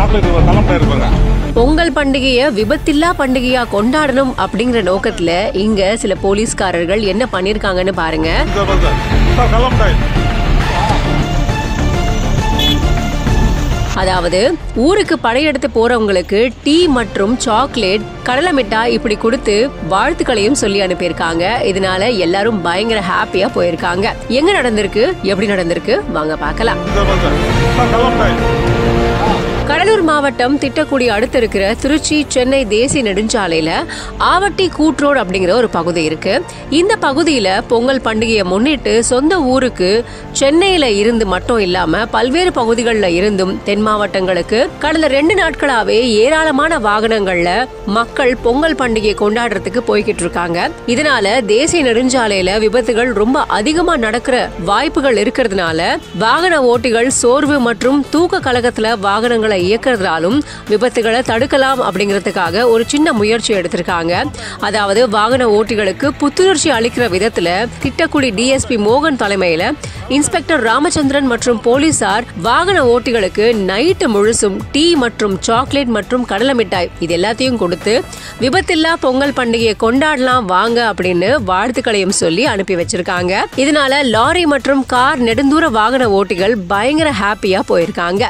chocolate தலைமுறை இருப்பாங்க பொங்கல் பண்டிகையை விபத்தில்லா பண்டிகையா கொண்டாடணும் அப்படிங்கிற நோக்கத்துல இங்க சில போலீஸ்காரர்கள் என்ன பண்ணிருக்காங்கன்னு பாருங்க இந்த பாருங்க சார் தலைமுறை அதாவது ஊருக்கு படையெடுத்து போறவங்களுக்கு டீ மற்றும் சாக்லேட் கடலை மிட்டாய் இப்படி கொடுத்து வாழ்த்துக்களையும் சொல்லி அனுப்பியிருக்காங்க இதனால எல்லாரும் பயங்கர ஹாப்பியா போயிருக்காங்க எங்க நடந்திருக்கு எப்படி நடந்திருக்கு வாங்க பார்க்கலாம் இந்த பாருங்க சார் தலைமுறை கடலூர் மாவட்டம் திட்டக்குடி அடுத்து இருக்கிற திருச்சி சென்னை தேசிய நெடுஞ்சாலையில ஆவட்டி கூட்ரோடு அப்படிங்கிற ஒரு பகுதி இருக்கு இந்த பகுதியில பொங்கல் பண்டிகையை முன்னிட்டு சொந்த ஊருக்கு சென்னையில இருந்து மட்டும் இல்லாம பல்வேறு பகுதிகளில் இருந்தும் தென் மாவட்டங்களுக்கு கடந்த ரெண்டு நாட்களாவே ஏராளமான வாகனங்கள்ல மக்கள் பொங்கல் பண்டிகையை கொண்டாடுறதுக்கு போய்கிட்டு இருக்காங்க இதனால தேசிய நெடுஞ்சாலையில விபத்துகள் ரொம்ப அதிகமா நடக்கிற வாய்ப்புகள் இருக்கிறதுனால வாகன ஓட்டிகள் சோர்வு மற்றும் தூக்க கலகத்துல வாகனங்களை இயக்குறதுனாலும் விபத்துகளை தடுக்கலாம் அப்படிங்கிறதுக்காக ஒரு சின்ன முயற்சி எடுத்திருக்காங்க அதாவது வாகன ஓட்டிகளுக்கு புத்துணர்ச்சி அளிக்கிற விதத்துல திட்டக்குடி டிஎஸ்பி மோகன் தலைமையில இன்ஸ்பெக்டர் ராமச்சந்திரன் மற்றும் போலீசார் வாகன ஓட்டிகளுக்கு நைட்டு முழுசும் டீ மற்றும் சாக்லேட் மற்றும் கடலை மிட்டாய் இது எல்லாத்தையும் கொடுத்து விபத்தில்லா பொங்கல் பண்டிகையை கொண்டாடலாம் வாங்க அப்படின்னு வாழ்த்துக்களையும் சொல்லி அனுப்பி வச்சிருக்காங்க இதனால லாரி மற்றும் கார் நெடுந்தூர வாகன ஓட்டிகள் பயங்கர ஹாப்பியா போயிருக்காங்க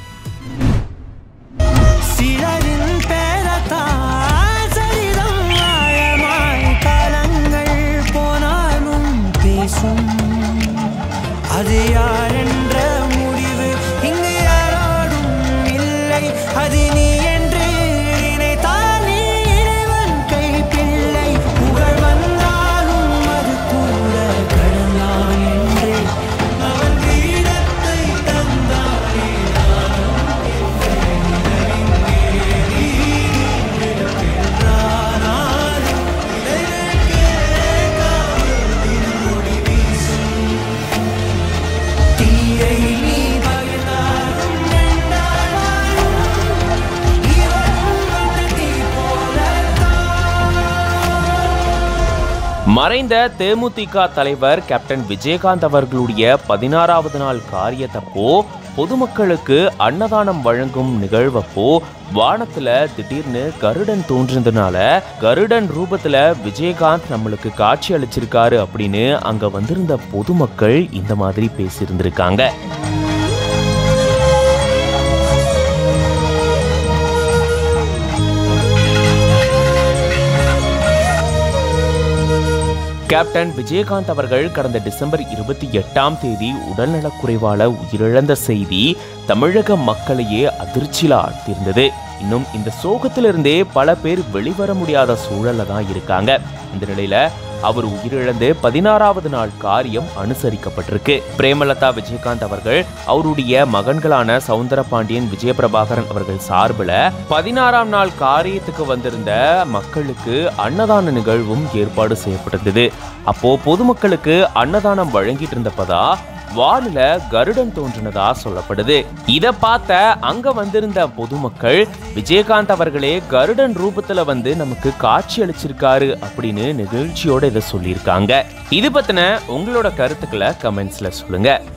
சிலரின் பேரத்தால் சரிதம் ஆழமாய் காலங்கள் போனாலும் பேசும் அது யாரென்ற முடிவு இங்கு யாரோடும் இல்லை அது நீ என்று நினைத்தால் நீ இறைவன் கை பிள்ளை புகழ் வந்தாலும் அது கூட கடந்தான் என்று அவன் வீரத்தை தந்தானே தீயை நீ பகிர்ந்தாலும் வேண்டாலும் இவன் வந்து தீ மறைந்த தேமுதிக தலைவர் கேப்டன் விஜயகாந்த் அவர்களுடைய பதினாறாவது நாள் காரியத்தப்போ பொதுமக்களுக்கு அன்னதானம் வழங்கும் நிகழ்வப்போ வானத்துல திடீர்னு கருடன் தோன்றினதுனால கருடன் ரூபத்துல விஜயகாந்த் நம்மளுக்கு காட்சி அளிச்சிருக்காரு அப்படின்னு அங்க வந்திருந்த பொதுமக்கள் இந்த மாதிரி பேசியிருந்திருக்காங்க கேப்டன் விஜயகாந்த் அவர்கள் கடந்த டிசம்பர் இருபத்தி எட்டாம் தேதி உடல்நலக்குறைவால உயிரிழந்த செய்தி தமிழக மக்களையே அதிர்ச்சியில ஆழ்த்தியிருந்தது இன்னும் இந்த சோகத்திலிருந்தே பல பேர் வெளிவர முடியாத சூழல்ல தான் இருக்காங்க இந்த நிலையில அவர் உயிரிழந்து பதினாறாவது நாள் காரியம் அனுசரிக்கப்பட்டிருக்கு பிரேமலதா விஜயகாந்த் அவர்கள் அவருடைய மகன்களான சவுந்தர பாண்டியன் விஜயபிரபாகரன் அவர்கள் சார்பில் பதினாறாம் நாள் காரியத்துக்கு வந்திருந்த மக்களுக்கு அன்னதான நிகழ்வும் ஏற்பாடு செய்யப்பட்டிருந்தது அப்போ பொதுமக்களுக்கு அன்னதானம் வழங்கிட்டு இருந்தப்பதா வானில கருடன் தோன்றினதா சொல்லப்படுது இத பார்த்த அங்க வந்திருந்த பொதுமக்கள் விஜயகாந்த் அவர்களே கருடன் ரூபத்துல வந்து நமக்கு காட்சி அளிச்சிருக்காரு அப்படின்னு நிகழ்ச்சியோட இதை சொல்லியிருக்காங்க இது பத்தின உங்களோட கருத்துக்களை கமெண்ட்ஸ்ல சொல்லுங்க